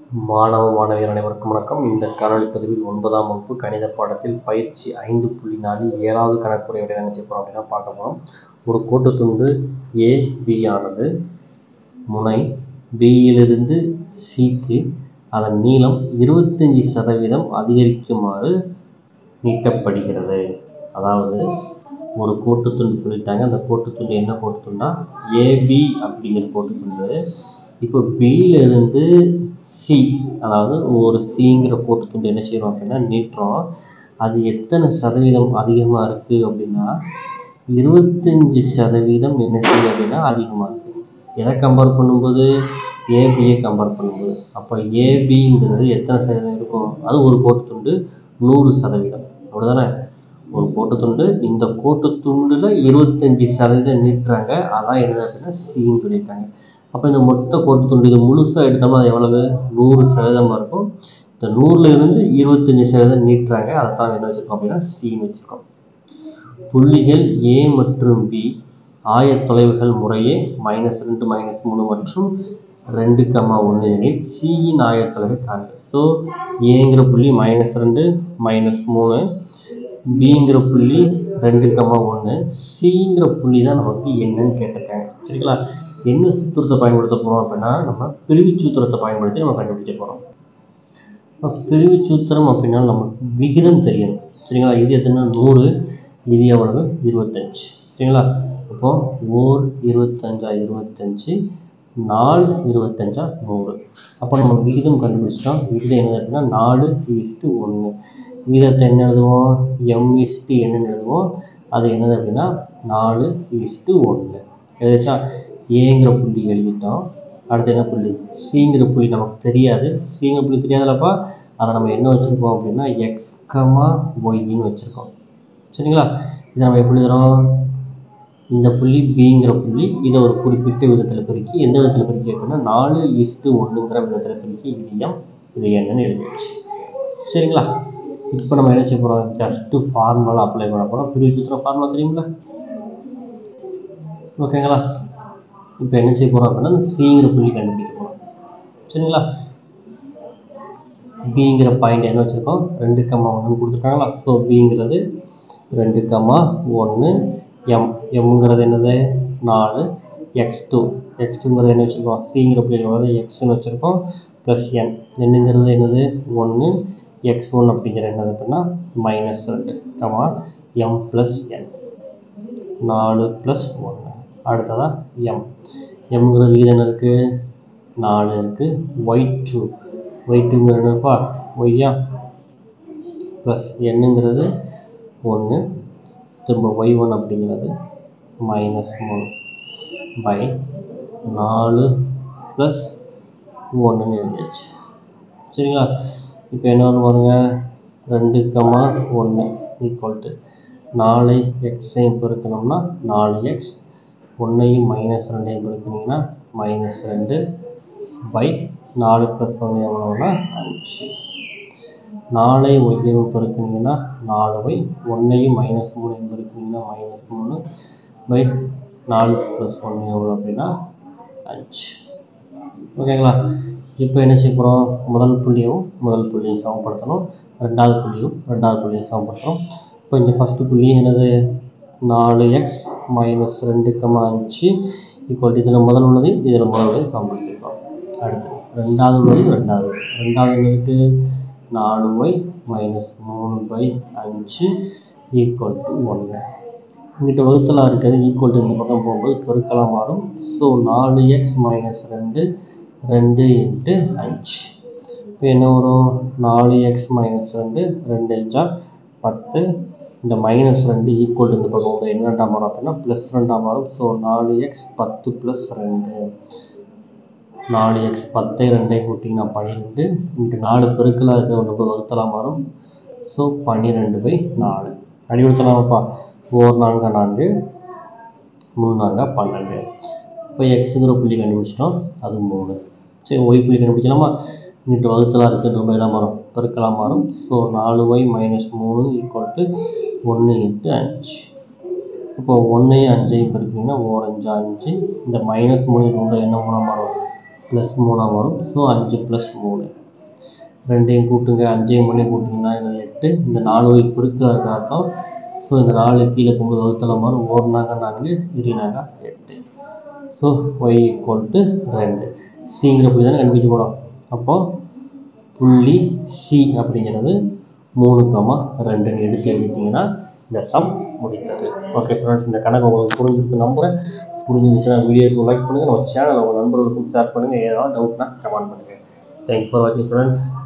மாணவ மாணவியர் அனைவருக்கும் வணக்கம் இந்த காணொளி பதிவில் ஒன்பதாம் வகுப்பு கணித பாடத்தில் பயிற்சி ஐந்து புள்ளி நாலில் ஏழாவது கணக்குறையுடைய என்ன செய்ய போகிறோம் அப்படின்னா பார்க்க போகிறோம் ஒரு கோட்டுத்துண்டு ஏ பி ஆனது முனை பியிலிருந்து சிக்கு அதன் நீளம் இருபத்தஞ்சி சதவீதம் அதிகரிக்குமாறு நீட்டப்படுகிறது அதாவது ஒரு கோட்டுத்துண்டு சொல்லிட்டாங்க அந்த கோட்டுத்துண்டு என்ன கோட்டுத்துண்டா ஏபி அப்படிங்கிற கோட்டுத்துண்டு இப்போ பியிலிருந்து சி அதாவது ஒரு சிங்கிற கோட்டுத்துண்டு என்ன செய்கிறோம் அப்படின்னா நீட்டுறோம் அது எத்தனை சதவீதம் அதிகமாக இருக்குது அப்படின்னா இருபத்தஞ்சி சதவீதம் என்ன செய்யும் அப்படின்னா அதிகமாக இருக்குது எதை கம்பேர் பண்ணும்போது ஏபியை கம்பேர் பண்ணும்போது அப்போ ஏபிங்கிறது எத்தனை சதவீதம் இருக்கும் அது ஒரு கோட்டுத்துண்டு நூறு சதவீதம் அப்படிதானே ஒரு கோட்டுத்துண்டு இந்த கோட்டுத்துண்டில் இருபத்தஞ்சி சதவீதம் நீட்டுறாங்க அதான் என்ன அப்படின்னா சின்னு சொல்லியிருக்காங்க அப்போ இந்த மொத்த கோட்டுத்துண்டு இது முழுசாக எடுத்தோம்னா அது எவ்வளவு நூறு சதவீதமாக இருக்கும் இந்த நூறுல இருந்து இருபத்தஞ்சி சதவீதம் நீட்டுறாங்க அதை தான் என்ன வச்சுருக்கோம் அப்படின்னா சின்னு வச்சுருக்கோம் புள்ளிகள் ஏ மற்றும் பி ஆயத்தொலைவுகள் முறையே மைனஸ் ரெண்டு மைனஸ் மூணு மற்றும் ரெண்டு கம்மா ஒன்று எனில் சியின் ஆயத்தொலைவை காண்க ஸோ ஏங்கிற புள்ளி மைனஸ் ரெண்டு மைனஸ் மூணு பிங்கிற புள்ளி ரெண்டு கம்மா ஒன்று சிங்கிற புள்ளி தான் நமக்கு என்னன்னு கேட்டிருக்காங்க சரிங்களா என்ன சூத்திரத்தை பயன்படுத்த போகிறோம் அப்படின்னா நம்ம பிரிவு சூத்திரத்தை பயன்படுத்தி நம்ம கண்டுபிடிக்க போகிறோம் இப்போ பிரிவு சூத்திரம் அப்படின்னா நமக்கு விகிதம் தெரியணும் சரிங்களா இது எத்தனை நூறு இது எவ்வளவு இருபத்தஞ்சு சரிங்களா அப்போ ஓர் இருபத்தஞ்சா இருபத்தஞ்சு நாலு இருபத்தஞ்சா நூறு அப்போ நம்ம விகிதம் கண்டுபிடிச்சிட்டோம் விகிதம் என்ன அப்படின்னா நாலு இஸ்ட்டு ஒன்று விகிதத்தை என்ன எழுதுவோம் எம் இஸ்ட்டு என்னன்னு எழுதுவோம் அது என்னது அப்படின்னா நாலு இஸ்ட்டு ஒன்று எழுதிச்சா ஏங்கிற புள்ளி எழுதிட்டோம் அடுத்து என்ன புள்ளி சிங்கிற புள்ளி நமக்கு தெரியாது சிங்கிற புள்ளி தெரியாதுலப்பா அதை நம்ம என்ன வச்சுருக்கோம் அப்படின்னா எக்ஸ் கமா ஒய்ன்னு வச்சுருக்கோம் சரிங்களா இதை நம்ம எப்படி எழுதுறோம் இந்த புள்ளி பிங்கிற புள்ளி இதை ஒரு குறிப்பிட்ட விதத்தில் பெருக்கி எந்த விதத்தில் பெருக்கி அப்படின்னா நாலு இஸ்ட்டு ஒன்றுங்கிற விதத்தில் பெருக்கி இது எம் இது என்னன்னு எழுதிடுச்சு சரிங்களா இப்போ நம்ம என்ன செய்ய போகிறோம் ஜஸ்ட்டு ஃபார்முலா அப்ளை பண்ண போகிறோம் பிரிவு சூத்திரம் ஃபார்முலா தெரியுங்களா ஓகேங்களா இப்போ என்ன செய்ய போகிறோம் அப்படின்னா சிங்கிற புள்ளி கண்டுபிடிக்க போகிறோம் சரிங்களா பிங்கிற பாயிண்ட் என்ன வச்சுருக்கோம் ரெண்டு கம்மா ஒன்று கொடுத்துருக்காங்களா ஸோ பிங்கிறது ரெண்டு கம்மா ஒன்று எம் எம்ங்கிறது என்னது நாலு எக்ஸ் டூ எக்ஸ் டூங்கிறது என்ன வச்சுருக்கோம் சிங்கிற புள்ளி எவ்வளவு எக்ஸ்னு வச்சுருக்கோம் ப்ளஸ் என் என்னங்கிறது என்னது ஒன்று எக்ஸ் ஒன் அப்படிங்கிற என்னது அப்படின்னா மைனஸ் ரெண்டு கமா எம் ப்ளஸ் என் நாலு ப்ளஸ் ஒன்று அடுத்ததாக எம் எம்ங்கிற விகிதம் என்ன இருக்குது நாலு இருக்குது ஒய் டூ ஒய் டூங்கிற என்னப்பா ஒய்யா ப்ளஸ் என்னங்கிறது ஒன்று திரும்ப ஒய் ஒன் அப்படிங்கிறது மைனஸ் மூணு பை நாலு ப்ளஸ் ஒன்றுன்னு எழுதியாச்சு சரிங்களா இப்போ என்ன ஒன்று பாருங்க ரெண்டு கமா ஒன்று ஈக்குவல் டு நாலு எக்ஸையும் பெருக்கணும்னா நாலு எக்ஸ் ஒன்றையும் மைனஸ் ரெண்டையும் பெருக்கினீங்கன்னா மைனஸ் ரெண்டு பை நாலு ப்ளஸ் ஒன்று எவ்வளோனா அஞ்சு நாலை ஒய்யையும் பெருக்கினீங்கன்னா நாலு ஒய் ஒன்றையும் மைனஸ் மூணையும் பெருக்கினீங்கன்னா மைனஸ் மூணு பை நாலு ப்ளஸ் ஒன்று எவ்வளோ அப்படின்னா அஞ்சு ஓகேங்களா இப்போ என்ன செய்ய போகிறோம் முதல் புள்ளியும் முதல் புள்ளியும் சமப்படுத்தணும் ரெண்டாவது புள்ளியும் ரெண்டாவது புள்ளியும் சமப்படுத்தணும் இப்போ இந்த ஃபஸ்ட்டு புள்ளி என்னது நாலு எக்ஸ் மைனஸ் ரெண்டு கம்மா அஞ்சு ஈக்குவல் இதில் முதல் உள்ளது இதில் முதல் உள்ளது சமப்படுத்திருக்கோம் அடுத்து ரெண்டாவது உள்ளது ரெண்டாவது ரெண்டாவது என்னது நாலு ஒய் மைனஸ் மூணு பை அஞ்சு ஈக்குவல் டு ஒன்று இங்கிட்ட வகுத்தலாக இருக்கிறது ஈக்குவல் டு இந்த பக்கம் போகும்போது பெருக்கலாக மாறும் ஸோ நாலு எக்ஸ் மைனஸ் ரெண்டு ரெண்டு இன்ட்டு அஞ்சு இப்போ என்ன வரும் நாலு எக்ஸ் மைனஸ் ரெண்டு ரெண்டு அஞ்சா பத்து இந்த மைனஸ் ரெண்டு ஈக்குவல் டு இந்த பக்கம் வந்து என்ன ரெண்டாக மாறும் அப்படின்னா ப்ளஸ் ரெண்டாக மாறும் ஸோ நாலு எக்ஸ் பத்து ப்ளஸ் ரெண்டு நாலு எக்ஸ் பத்தை ரெண்டையும் கூட்டிங்கன்னா பன்னிரெண்டு இங்கே நாலு பெருக்கலாக இருக்கிற ஒன்று வகுத்தலாக மாறும் ஸோ பன்னிரெண்டு பை நாலு அடிவடுத்தலாமாப்பா ஓர் நான்கு நான்கு மூணு நான்கா பன்னெண்டு இப்போ எக்ஸுங்கிற புள்ளி கண்டுபிடிச்சிட்டோம் அது மூணு சரி ஒய் புள்ளி கண்டுபிடிக்கலாமா இங்கிட்ட வகுத்தலாக இருக்குது ரொம்ப இதாக மாறும் பெருக்கலாக மாறும் ஸோ நாலு ஒய் மைனஸ் மூணு ஈக்குவல் டு ஒன்று இன்ட்டு அஞ்சு இப்போ ஒன்றையும் அஞ்சையும் பெருக்கிங்கன்னா ஓர் அஞ்சு அஞ்சு இந்த மைனஸ் மூணு ரொம்ப என்ன மூணாக மாறும் ப்ளஸ் மூணாக வரும் ஸோ அஞ்சு ப்ளஸ் மூணு ரெண்டையும் கூட்டுங்க அஞ்சையும் பண்ணி கூட்டிங்கன்னா இது எட்டு இந்த நாலு ஒய் பெருக்கா இருக்க அர்த்தம் ஸோ இந்த நாலு கீழே போகும்போது வகுத்தல மாதிரி ஓடினாங்க நான்கு இரினாங்க எட்டு ஸோ ஒய் ஈக்குவல் டு ரெண்டு சிங்கிற புள்ளி தானே கண்டுபிடிச்சு போகிறோம் அப்போ புள்ளி சி அப்படிங்கிறது மூணு கமா ரெண்டுன்னு எடுத்து எழுதிட்டிங்கன்னா இந்த சம் முடிகிறது ஓகே ஃப்ரெண்ட்ஸ் இந்த கணக்கு உங்களுக்கு புரிஞ்சிருக்கு நம்புறேன் புரிஞ்சிருந்துச்சுன்னா வீடியோக்கு லைக் பண்ணுங்கள் நம்ம சேனலை உங்கள் நண்பர்களுக்கும் ஷேர் பண்ணுங்கள் ஏதாவது டவுட்னா கமெண்ட் பண்ணுங்கள் தேங்க்ஸ் ஃபார் வாட்சிங் ஃப்ரெண்ட்ஸ்